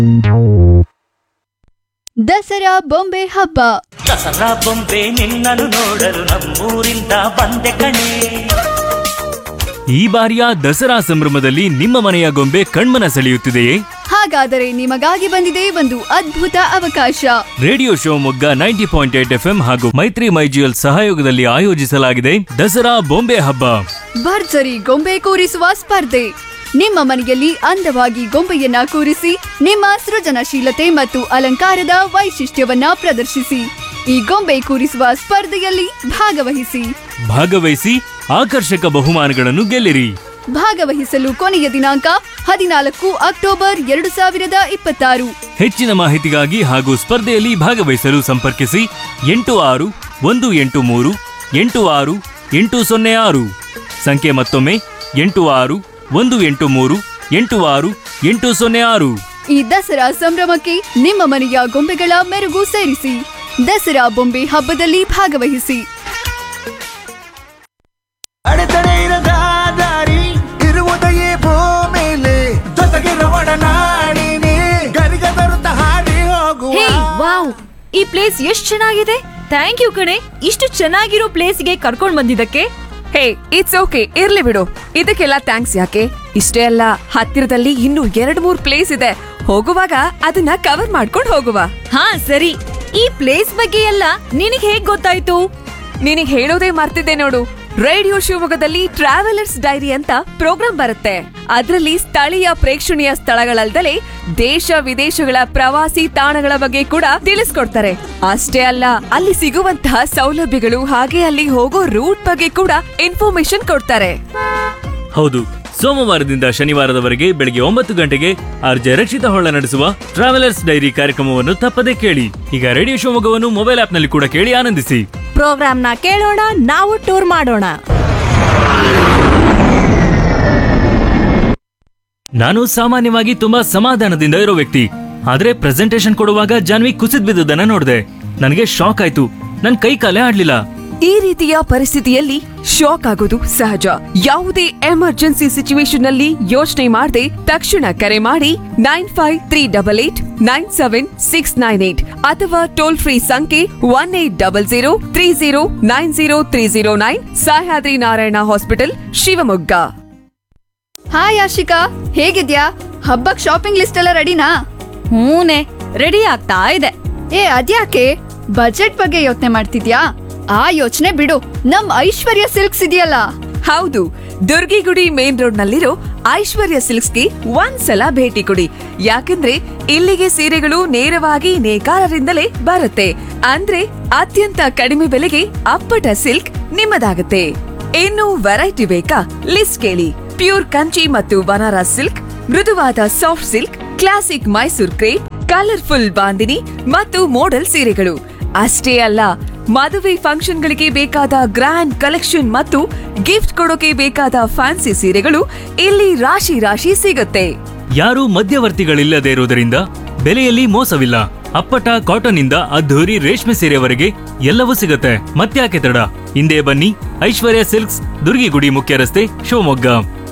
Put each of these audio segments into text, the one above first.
ದಸರಾ ಬೊಂಬೆ ಹಬ್ಬ ದಸರಾ ಬೊಂಬೆ ನಿನ್ನನ್ನು ನೋಡಲು ನಮ್ಮೂರಿಂದ ಬಂದೆ ಕಣೆ ಈ ಬಾರಿಯ ದಸರಾ ಸಂಭ್ರಮದಲ್ಲಿ ನಿಮ್ಮ ಮನೆಯ ಗೊಂಬೆ ಕಣ್ಮನ ಸೆಳೆಯುತ್ತಿದೆಯೇ ಹಾಗಾದರೆ ನಿಮಗಾಗಿ ಬಂದಿದೆ ಒಂದು ಅದ್ಭುತ ಅವಕಾಶ radio Shivamogga ninety point eight F ಹಾಗೂ ಮೈತ್ರಿ ಮೈಜಿಯಲ್ ಸಹಯೋಗದಲ್ಲಿ ಆಯೋಜಿಸಲಾಗಿದೆ ದಸರಾ ಬೊಂಬೆ ಹಬ್ಬ ಭರ್ಜರಿ ಗೊಂಬೆ ಕೂರಿಸುವ ಸ್ಪರ್ಧೆ ನಿಮ್ಮ ಮನೆಯಲ್ಲಿ ಅಂದವಾಗಿ ಗೊಂಬೆಯನ್ನ ಕೂರಿಸಿ ನಿಮ್ಮ ಸೃಜನಶೀಲತೆ ಮತ್ತು ಅಲಂಕಾರದ ವೈಶಿಷ್ಟ್ಯವನ್ನ ಪ್ರದರ್ಶಿಸಿ ಈ ಗೊಂಬೆ ಕೂರಿಸುವ ಸ್ಪರ್ಧೆಯಲ್ಲಿ ಭಾಗವಹಿಸಿ ಭಾಗವಹಿಸಿ ಆಕರ್ಷಕ ಬಹುಮಾನಗಳನ್ನು ಗೆಲ್ಲಿರಿ ಭಾಗವಹಿಸಲು ಕೊನೆಯ ದಿನಾಂಕ ಹದಿನಾಲ್ಕು ಅಕ್ಟೋಬರ್ ಎರಡು ಸಾವಿರದ ಇಪ್ಪತ್ತಾರು ಹೆಚ್ಚಿನ ಮಾಹಿತಿಗಾಗಿ ಹಾಗೂ ಸ್ಪರ್ಧೆಯಲ್ಲಿ ಭಾಗವಹಿಸಲು ಸಂಪರ್ಕಿಸಿ ಎಂಟು ಆರು ಒಂದು ಎಂಟು ಮೂರು ಎಂಟು ಆರು ಎಂಟು ಸೊನ್ನೆ ಆರು ಸಂಖ್ಯೆ ಮತ್ತೊಮ್ಮೆ ಎಂಟು ಆರು ಒಂದು ಎಂಟು ಮೂರು ಎಂಟು ಆರು ಎಂಟು ಸೊನ್ನೆ ಆರು ಈ ದಸರಾ ಸಂಭ್ರಮಕ್ಕೆ ನಿಮ್ಮ ಮನೆಯ ಗೊಂಬೆಗಳ ಮೆರುಗು ಸೇರಿಸಿ ದಸರಾ ಬೊಂಬೆ ಹಬ್ಬದಲ್ಲಿ ಭಾಗವಹಿಸಿ ಅಡೆತಡೆ ಇರದ ದಾರಿ ಇರುವುದೆಯೇ ಭೂಮಿಲಿ ಜೊತೆಗಿರುವ ನಾಡಿನಿ ಗರಿಗ ತರುತ್ತ ಹಾಡಿ ಹೋಗುವ ಹೇ ವಾವ್ ಈ ಪ್ಲೇಸ್ ಎಷ್ಟ್ ಚೆನ್ನಾಗಿದೆ ಥ್ಯಾಂಕ್ ಯು ಕಣೆ ಇಷ್ಟು ಚೆನ್ನಾಗಿರೋ ಪ್ಲೇಸ್ಗೆ ಕರ್ಕೊಂಡ್ ಬಂದಿದ್ದಕ್ಕೆ ಹೇ ಇಟ್ಸ್ ಓಕೆ ಇರ್ಲಿ ಬಿಡು ಇದಕ್ಕೆಲ್ಲ ಥ್ಯಾಂಕ್ಸ್ ಯಾಕೆ ಇಷ್ಟೇ ಅಲ್ಲ ಹತ್ತಿರದಲ್ಲಿ ಇನ್ನೂ ಎರಡ್ ಮೂರ್ ಪ್ಲೇಸ್ ಇದೆ ಹೋಗುವಾಗ ಅದನ್ನ ಕವರ್ ಮಾಡ್ಕೊಂಡು ಹೋಗುವ ಹಾ ಸರಿ ಈ ಪ್ಲೇಸ್ ಬಗ್ಗೆ ಎಲ್ಲ ನಿನಗ್ ಹೇಗ್ ಗೊತ್ತಾಯ್ತು ನಿನಗ್ ಹೇಳೋದೇ ಮರ್ತಿದ್ದೆ ನೋಡು ರೇಡಿಯೋ ಶಿವಮೊಗ್ಗದಲ್ಲಿ ಟ್ರಾವೆಲರ್ಸ್ ಡೈರಿ ಅಂತ ಪ್ರೋಗ್ರಾಂ ಬರುತ್ತೆ ಅದರಲ್ಲಿ ಸ್ಥಳೀಯ ಪ್ರೇಕ್ಷಣೀಯ ಸ್ಥಳಗಳಲ್ದಲೇ ದೇಶ ವಿದೇಶಗಳ ಪ್ರವಾಸಿ ತಾಣಗಳ ಬಗ್ಗೆ ಕೂಡ ತಿಳಿಸ್ಕೊಡ್ತಾರೆ ಅಷ್ಟೇ ಅಲ್ಲ ಅಲ್ಲಿ ಸಿಗುವಂತಹ ಸೌಲಭ್ಯಗಳು ಹಾಗೆ ಅಲ್ಲಿ ಹೋಗೋ ರೂಟ್ ಬಗ್ಗೆ ಕೂಡ ಇನ್ಫಾರ್ಮೇಶನ್ ಕೊಡ್ತಾರೆ ಹೌದು ಸೋಮವಾರದಿಂದ ಶನಿವಾರದವರೆಗೆ ಬೆಳಗ್ಗೆ ಒಂಬತ್ತು ಗಂಟೆಗೆ ಆರ್ಜೆ ರಕ್ಷಿತ ಹೊಳ್ಳ ನಡೆಸುವ ಟ್ರಾವೆಲರ್ಸ್ ಡೈರಿ ಕಾರ್ಯಕ್ರಮವನ್ನು ತಪ್ಪದೇ ಕೇಳಿ ಈಗ ರೇಡಿಯೋ ಶಿವಮೊಗ್ಗವನ್ನು ಮೊಬೈಲ್ ಆಪ್ನಲ್ಲಿ ಕೂಡ ಕೇಳಿ ಆನಂದಿಸಿ ಪ್ರೋಗ್ರಾಮ್ನ ಕೇಳೋಣ ನಾವು ಟೂರ್ ಮಾಡೋಣ ನಾನು ಸಾಮಾನ್ಯವಾಗಿ ತುಂಬಾ ಸಮಾಧಾನದಿಂದ ಇರೋ ವ್ಯಕ್ತಿ ಆದ್ರೆ ಪ್ರೆಸೆಂಟೇಶನ್ ಕೊಡುವಾಗ ಜಾನ್ವಿ ಕುಸಿದ್ ಬಿದ್ದುದನ್ನ ನೋಡಿದೆ ನನಗೆ ಶಾಕ್ ಆಯ್ತು ನನ್ ಕೈ ಕಾಲೇ ಆಡ್ಲಿಲ್ಲ ಈ ರೀತಿಯ ಪರಿಸ್ಥಿತಿಯಲ್ಲಿ ಶಾಕ್ ಆಗೋದು ಸಹಜ ಯಾವುದೇ ಎಮರ್ಜೆನ್ಸಿ ಸಿಚುವೇಶನ್ ನಲ್ಲಿ ಯೋಚನೆ ಮಾಡದೆ ತಕ್ಷಣ ಕರೆ ಮಾಡಿ nine five three double eight nine seven six nine eight ಅಥವಾ ಟೋಲ್ ಫ್ರೀ ಸಂಖ್ಯೆ one eight double zero three zero nine zero three zero nine Sahyadri Narayana hospital Shivamogga hi Ashika ಹೇಗಿದ್ಯಾ ಹಬ್ಬಕ್ ಶಾಪಿಂಗ್ ಲಿಸ್ಟ್ ಎಲ್ಲ ರೆಡಿನಾ ಹೂನೆ ರೆಡಿ ಆಗ್ತಾ ಇದೆ ಏ ಅದ್ಯಾಕೆ ಬಜೆಟ್ ಬಗ್ಗೆ ಯೋಚನೆ ಮಾಡ್ತಿದ್ಯಾ ಆ ಯೋಚನೆ ಬಿಡು ನಮ್ ಐಶ್ವರ್ಯ ಸಿಲ್ಕ್ಸ್ ಇದೆಯಲ್ಲ ಹೌದು ದುರ್ಗಿಗುಡಿ ಮೇನ್ ರೋಡ್ ನಲ್ಲಿರೋ ಐಶ್ವರ್ಯ ಸಿಲ್ಕ್ಸ್ಗೆ ಒಂದ್ಸಲ ಭೇಟಿ ಕೊಡಿ ಯಾಕಂದ್ರೆ ಇಲ್ಲಿಗೆ ಸೀರೆಗಳು ನೇರವಾಗಿ ನೇಕಾರರಿಂದಲೇ ಬರುತ್ತೆ ಅಂದ್ರೆ ಅತ್ಯಂತ ಕಡಿಮೆ ಬೆಲೆಗೆ ಅಪ್ಪಟ ಸಿಲ್ಕ್ ನಿಮ್ಮದಾಗುತ್ತೆ ಇನ್ನು ವೆರೈಟಿ ಬೇಕಾ ಲಿಸ್ಟ್ ಕೇಳಿ ಪ್ಯೂರ್ ಕಂಚಿ ಮತ್ತು ಬನಾರಸ್ ಸಿಲ್ಕ್ ಮೃದುವಾದ soft silk classic Mysore crepe colourful bandhani ಮತ್ತು ಮೋಡಲ್ ಸೀರೆಗಳು ಅಷ್ಟೇ ಅಲ್ಲ ಮದುವೆ ಫಂಕ್ಷನ್ಗಳಿಗೆ ಬೇಕಾದ ಗ್ರ್ಯಾಂಡ್ ಕಲೆಕ್ಷನ್ ಮತ್ತು ಗಿಫ್ಟ್ ಕೊಡೋಕೆ ಬೇಕಾದ ಫ್ಯಾನ್ಸಿ ಸೀರೆಗಳು ಇಲ್ಲಿ ರಾಶಿ ರಾಶಿ ಸಿಗುತ್ತೆ ಯಾರೂ ಮಧ್ಯವರ್ತಿಗಳಿಲ್ಲದೆ ಇರುವುದರಿಂದ ಬೆಲೆಯಲ್ಲಿ ಮೋಸವಿಲ್ಲ ಅಪ್ಪಟ ಕಾಟನ್ ಇಂದ ಅದ್ಧೂರಿ ರೇಷ್ಮೆ ಸೀರೆವರೆಗೆ ಎಲ್ಲವೂ ಸಿಗುತ್ತೆ ಮತ್ತ್ಯಾಕೆ ತಡ ಹಿಂದೆ ಬನ್ನಿ ಐಶ್ವರ್ಯ ಸಿಲ್ಕ್ಸ್ ದುರ್ಗಿಗುಡಿ ಮುಖ್ಯ ರಸ್ತೆ ಶಿವಮೊಗ್ಗ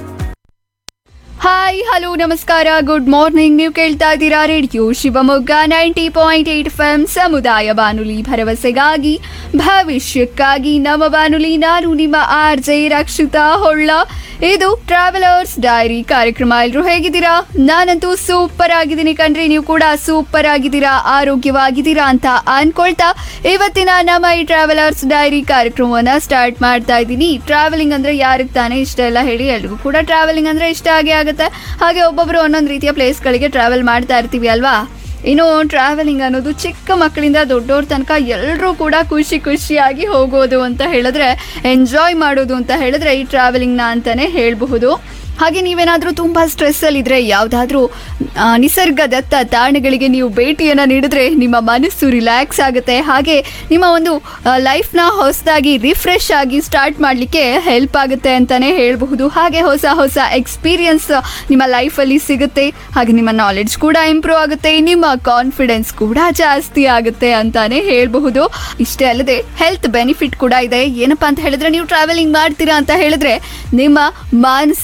ಹಾಯ್ ಹಲೋ ನಮಸ್ಕಾರ ಗುಡ್ ಮಾರ್ನಿಂಗ್ ನೀವು ಕೇಳ್ತಾ ಇದ್ದೀರಾ radio Shivamogga ninety point eight F M ಸಮುದಾಯ ಬಾನುಲಿ ಭರವಸೆಗಾಗಿ ಭವಿಷ್ಯಕ್ಕಾಗಿ ನಮ್ಮ ಬಾನುಲಿ ನಾನು ನಿಮ್ಮ ಆರ್ ಜೆ ರಕ್ಷಿತಾ ಹೊಳ್ಳ ಇದು ಟ್ರಾವೆಲರ್ಸ್ ಡೈರಿ ಕಾರ್ಯಕ್ರಮ ಎಲ್ಲರೂ ಹೇಗಿದ್ದೀರಾ ನಾನಂತೂ ಸೂಪರ್ ಆಗಿದ್ದೀನಿ ಕಣ್ರಿ ನೀವು ಕೂಡ ಸೂಪರ್ ಆಗಿದ್ದೀರಾ ಆರೋಗ್ಯವಾಗಿದ್ದೀರಾ ಅಂತ ಅನ್ಕೊಳ್ತಾ ಇವತ್ತಿನ ನಮ್ಮ ಈ ಟ್ರಾವೆಲರ್ಸ್ ಡೈರಿ ಕಾರ್ಯಕ್ರಮವನ್ನ ಸ್ಟಾರ್ಟ್ ಮಾಡ್ತಾ ಇದ್ದೀನಿ ಟ್ರಾವೆಲಿಂಗ್ ಅಂದ್ರೆ ಯಾರಿಗೆ ತಾನೇ ಇಷ್ಟ ಇಲ್ಲ ಹೇಳಿ ಎಲ್ರಿಗೂ ಕೂಡ ಟ್ರಾವೆಲಿಂಗ್ ಅಂದ್ರೆ ಇಷ್ಟ ಆಗೇ ಆಗುತ್ತೆ ಹಾಗೆ ಒಬ್ಬೊಬ್ರು ಒಂದೊಂದು ರೀತಿಯ ಪ್ಲೇಸ್ಗಳಿಗೆ ಟ್ರಾವೆಲ್ ಮಾಡ್ತಾ ಇರ್ತೀವಿ ಅಲ್ವಾ ಇನ್ನು ಟ್ರಾವೆಲಿಂಗ್ ಅನ್ನೋದು ಚಿಕ್ಕ ಮಕ್ಕಳಿಂದ ದೊಡ್ಡವ್ರ ತನಕ ಎಲ್ಲರೂ ಕೂಡ ಖುಷಿ ಖುಷಿಯಾಗಿ ಹೋಗೋದು ಅಂತ ಹೇಳಿದ್ರೆ ಎಂಜಾಯ್ ಮಾಡೋದು ಅಂತ ಹೇಳಿದ್ರೆ ಈ ಟ್ರಾವೆಲಿಂಗ್ನ ಅಂತಾನೆ ಹೇಳಬಹುದು ಹಾಗೆ ನೀವೇನಾದರೂ ತುಂಬ ಸ್ಟ್ರೆಸ್ಸಲ್ಲಿದ್ದರೆ ಯಾವುದಾದ್ರೂ ನಿಸರ್ಗದತ್ತ ತಾಣಗಳಿಗೆ ನೀವು ಭೇಟಿಯನ್ನು ನೀಡಿದ್ರೆ ನಿಮ್ಮ ಮನಸ್ಸು ರಿಲ್ಯಾಕ್ಸ್ ಆಗುತ್ತೆ ಹಾಗೆ ನಿಮ್ಮ ಒಂದು ಲೈಫ್ನ ಹೊಸದಾಗಿ ರಿಫ್ರೆಶ್ ಆಗಿ ಸ್ಟಾರ್ಟ್ ಮಾಡಲಿಕ್ಕೆ ಹೆಲ್ಪ್ ಆಗುತ್ತೆ ಅಂತಲೇ ಹೇಳಬಹುದು ಹಾಗೆ ಹೊಸ ಹೊಸ ಎಕ್ಸ್ಪೀರಿಯನ್ಸ್ ನಿಮ್ಮ ಲೈಫಲ್ಲಿ ಸಿಗುತ್ತೆ ಹಾಗೆ ನಿಮ್ಮ ನಾಲೆಡ್ಜ್ ಕೂಡ ಇಂಪ್ರೂವ್ ಆಗುತ್ತೆ ನಿಮ್ಮ ಕಾನ್ಫಿಡೆನ್ಸ್ ಕೂಡ ಜಾಸ್ತಿ ಆಗುತ್ತೆ ಅಂತಾನೆ ಹೇಳಬಹುದು ಇಷ್ಟೇ ಅಲ್ಲದೆ ಹೆಲ್ತ್ ಬೆನಿಫಿಟ್ ಕೂಡ ಇದೆ ಏನಪ್ಪಾ ಅಂತ ಹೇಳಿದ್ರೆ ನೀವು ಟ್ರಾವೆಲಿಂಗ್ ಮಾಡ್ತೀರಾ ಅಂತ ಹೇಳಿದ್ರೆ ನಿಮ್ಮ ಮಾನಸಿಕ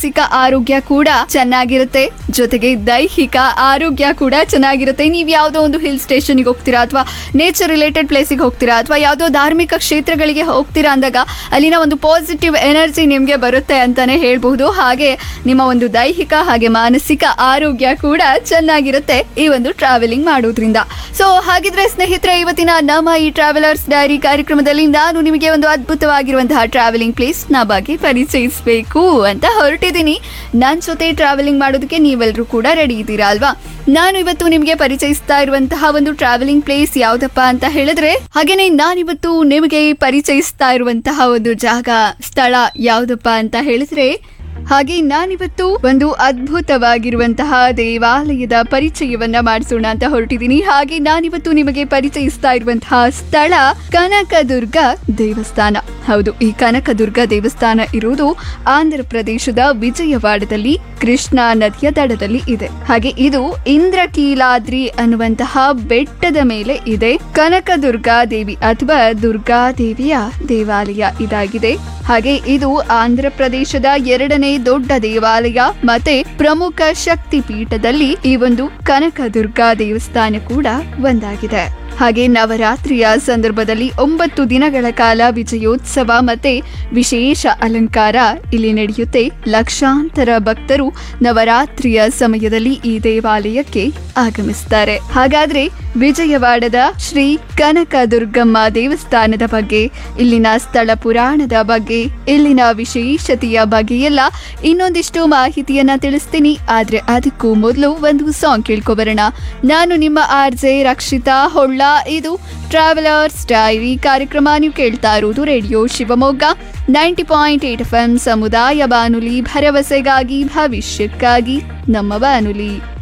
ಆರೋಗ್ಯ ಕೂಡ ಚೆನ್ನಾಗಿರುತ್ತೆ ಜೊತೆಗೆ ದೈಹಿಕ ಆರೋಗ್ಯ ಕೂಡ ಚೆನ್ನಾಗಿರುತ್ತೆ ನೀವು ಯಾವುದೋ ಒಂದು ಹಿಲ್ ಸ್ಟೇಷನ್ಗೆ ಹೋಗ್ತೀರಾ ಅಥವಾ ನೇಚರ್ ರಿಲೇಟೆಡ್ ಪ್ಲೇಸಿಗೆ ಹೋಗ್ತೀರಾ ಅಥವಾ ಯಾವುದೋ ಧಾರ್ಮಿಕ ಕ್ಷೇತ್ರಗಳಿಗೆ ಹೋಗ್ತೀರಾ ಅಂದಾಗ ಅಲ್ಲಿನ ಒಂದು ಪಾಸಿಟಿವ್ ಎನರ್ಜಿ ನಿಮಗೆ ಬರುತ್ತೆ ಅಂತಾನೆ ಹೇಳ್ಬಹುದು ಹಾಗೆ ನಿಮ್ಮ ಒಂದು ದೈಹಿಕ ಹಾಗೆ ಮಾನಸಿಕ ಆರೋಗ್ಯ ಕೂಡ ಚೆನ್ನಾಗಿರುತ್ತೆ ಈ ಒಂದು ಟ್ರಾವೆಲಿಂಗ್ ಮಾಡೋದ್ರಿಂದ ಸೊ ಹಾಗಿದ್ರೆ ಸ್ನೇಹಿತರೆ ಇವತ್ತಿನ ನಮ್ಮ ಈ ಟ್ರಾವೆಲರ್ಸ್ ಡೈರಿ ಕಾರ್ಯಕ್ರಮದಲ್ಲಿ ನಾನು ನಿಮಗೆ ಒಂದು ಅದ್ಭುತವಾಗಿರುವಂತಹ ಟ್ರಾವೆಲಿಂಗ್ ಪ್ಲೇಸ್ ನ ಬಗ್ಗೆ ಪರಿಚಯಿಸಬೇಕು ಅಂತ ಹೊರಟಿದ್ದೀನಿ ನನ್ನ ಜೊತೆ ಟ್ರಾವೆಲಿಂಗ್ ಮಾಡೋದಕ್ಕೆ ನೀವೆಲ್ಲರೂ ಕೂಡ ರೆಡಿ ಇದ್ದೀರಾ ಅಲ್ವಾ ನಾನು ಇವತ್ತು ನಿಮಗೆ ಪರಿಚಯಿಸ್ತಾ ಇರುವಂತಹ ಒಂದು ಟ್ರಾವೆಲಿಂಗ್ ಪ್ಲೇಸ್ ಯಾವ್ದಪ್ಪ ಅಂತ ಹೇಳಿದ್ರೆ ಹಾಗೇನೆ ನಾನಿವತ್ತು ನಿಮಗೆ ಪರಿಚಯಿಸ್ತಾ ಇರುವಂತಹ ಒಂದು ಜಾಗ ಸ್ಥಳ ಯಾವ್ದಪ್ಪ ಅಂತ ಹೇಳಿದ್ರೆ ಹಾಗೆ ನಾನಿವತ್ತು ಒಂದು ಅದ್ಭುತವಾಗಿರುವಂತಹ ದೇವಾಲಯದ ಪರಿಚಯವನ್ನ ಮಾಡಿಸೋಣ ಅಂತ ಹೊರಟಿದ್ದೀನಿ ಹಾಗೆ ನಾನಿವತ್ತು ನಿಮಗೆ ಪರಿಚಯಿಸ್ತಾ ಇರುವಂತಹ ಸ್ಥಳ ಕನಕದುರ್ಗ ದೇವಸ್ಥಾನ ಹೌದು ಈ ಕನಕದುರ್ಗ ದೇವಸ್ಥಾನ ಇರುವುದು ಆಂಧ್ರ ಪ್ರದೇಶದ ವಿಜಯವಾಡದಲ್ಲಿ ಕೃಷ್ಣಾ ನದಿಯ ದಡದಲ್ಲಿ ಇದೆ ಹಾಗೆ ಇದು ಇಂದ್ರಕೀಲಾದ್ರಿ ಅನ್ನುವಂತಹ ಬೆಟ್ಟದ ಮೇಲೆ ಇದೆ ಕನಕದುರ್ಗಾ ದೇವಿ ಅಥವಾ ದುರ್ಗಾ ದೇವಿಯ ದೇವಾಲಯ ಇದಾಗಿದೆ ಹಾಗೆ ಇದು ಆಂಧ್ರ ಪ್ರದೇಶದ ಎರಡನೇ ದೊಡ್ಡ ದೇವಾಲಯ ಮತ್ತೆ ಪ್ರಮುಖ ಶಕ್ತಿ ಪೀಠದಲ್ಲಿ ಈ ಒಂದು ಕನಕದುರ್ಗಾ ದೇವಸ್ಥಾನ ಕೂಡ ಒಂದಾಗಿದೆ ಹಾಗೆ ನವರಾತ್ರಿಯ ಸಂದರ್ಭದಲ್ಲಿ ಒಂಬತ್ತು ದಿನಗಳ ಕಾಲ ವಿಜಯೋತ್ಸವ ಮತ್ತೆ ವಿಶೇಷ ಅಲಂಕಾರ ಇಲ್ಲಿ ನಡೆಯುತ್ತೆ ಲಕ್ಷಾಂತರ ಭಕ್ತರು ನವರಾತ್ರಿಯ ಸಮಯದಲ್ಲಿ ಈ ದೇವಾಲಯಕ್ಕೆ ಆಗಮಿಸ್ತಾರೆ ಹಾಗಾದ್ರೆ ವಿಜಯವಾಡದ ಶ್ರೀ ಕನಕ ದುರ್ಗಮ್ಮ ದೇವಸ್ಥಾನದ ಬಗ್ಗೆ ಇಲ್ಲಿನ ಸ್ಥಳ ಪುರಾಣದ ಬಗ್ಗೆ ಇಲ್ಲಿನ ವಿಶೇಷತೆಯ ಬಗ್ಗೆ ಎಲ್ಲ ಇನ್ನೊಂದಿಷ್ಟು ಮಾಹಿತಿಯನ್ನ ತಿಳಿಸ್ತೀನಿ ಆದ್ರೆ ಅದಕ್ಕೂ ಮೊದಲು ಒಂದು ಸಾಂಗ್ ಕೇಳ್ಕೊಬರೋಣ ನಾನು ನಿಮ್ಮ ಆರ್ ಜೆ ರಕ್ಷಿತಾ ಹೊಳ್ಳ ಇದು ಟ್ರಾವೆಲರ್ಸ್ ಡೈರಿ ಕಾರ್ಯಕ್ರಮ ನೀವು ಕೇಳ್ತಾ ಇರುವುದು radio Shivamogga ninety point eight F M ಸಮುದಾಯ ಬಾನುಲಿ ಭರವಸೆಗಾಗಿ ಭವಿಷ್ಯಕ್ಕಾಗಿ ನಮ್ಮ ಬಾನುಲಿ